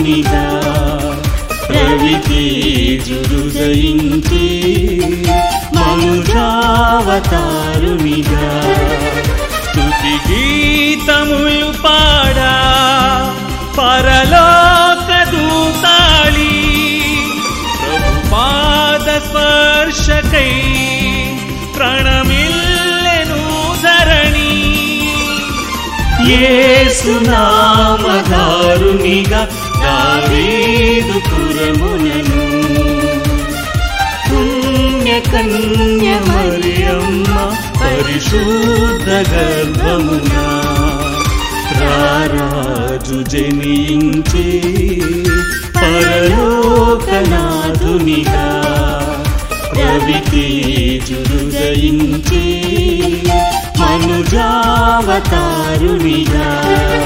రవితేజురుదయించి రవితేజురుదయించి మనుజావతారునిగా స్తుతి గీతములు పాడా పరలోక దూతాళి ప్రభుపాద స్పర్శకై ప్రణమిల్లెను ధరణి ఏసునామధారునిగా దావీదు పురమునను పుణ్యకన్య మరియమ్మ పరిశుద్ధ గర్భమునా రారాజు జనించి పరలోకనాథునిగా రవితేజురుదయించి మనుజావతారునిగా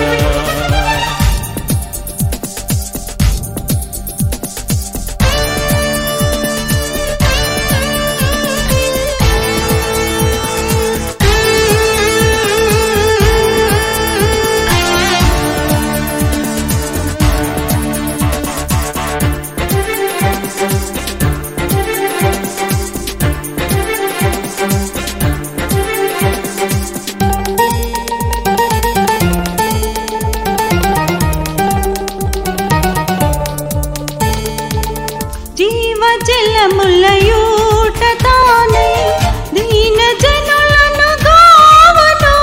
జీవ జలములయూట తానై దీన జనులను గావను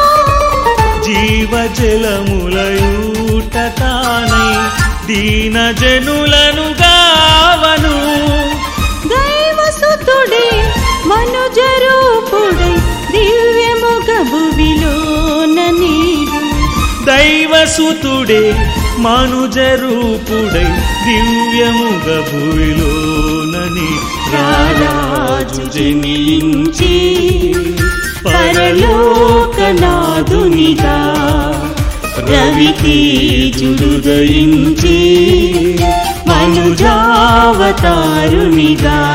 జీవజలములయూట తానై దీన జనులను గావను దైవసుతుడే మనుజరూపుడై దివ్యముగ భువిలోన నీరు దైవసుతుడే మనుజరూపుడై దివ్యముగ భూమిలోనని రారాజు జనించి పరలోకనాథునిగా రవితేజురుదయించి మనుజావతారునిగా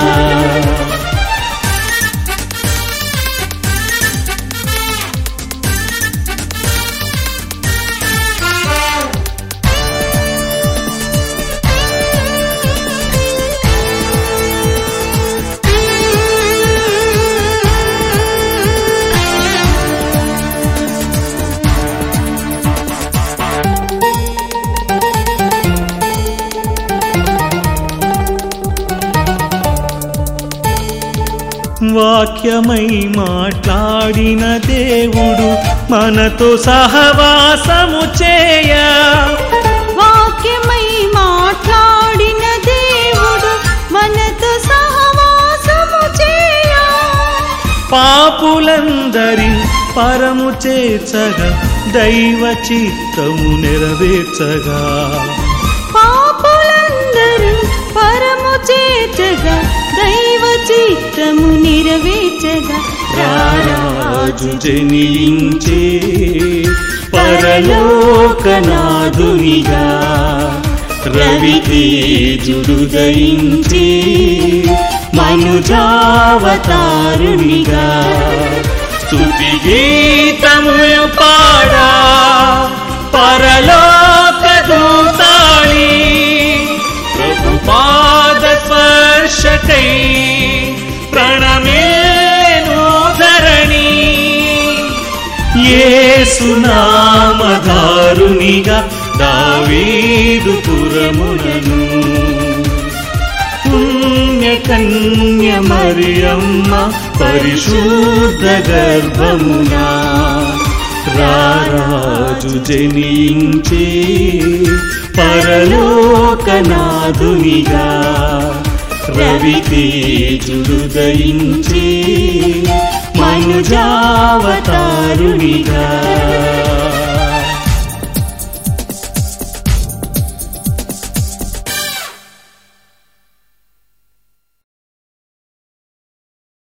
వాక్యమై మాట్లాడిన దేవుడు మనతో సహవాసము చేయ వాక్యమై మాట్లాడిన దేవుడు మనతో సహవాసము చేయ పాపులందరి పరము చేర్చగా దైవ చిత్తము నెరవేర్చగా పాపులందరూ పరము చేర్చగా దైవ చిత్తము నెరవేర్చగా రారాజు జనించే పరలోకనాథునిగా రవితేజురుదయించి మనుజావతారునిగా స్తుతి గీతములు పాడా పరలోక దూతాళి ప్రభుపాద స్పర్శకై ప్రణమిల్లేను ధరణి ఏసునామధారునిగా దావీదు పురమునను పుణ్యకన్య మరియమ్మ పరిశుద్ధ గర్భమునా రారాజు జనించి పరలోకనాథునిగా రవితేజురుదయించి మనుజావతారునిగా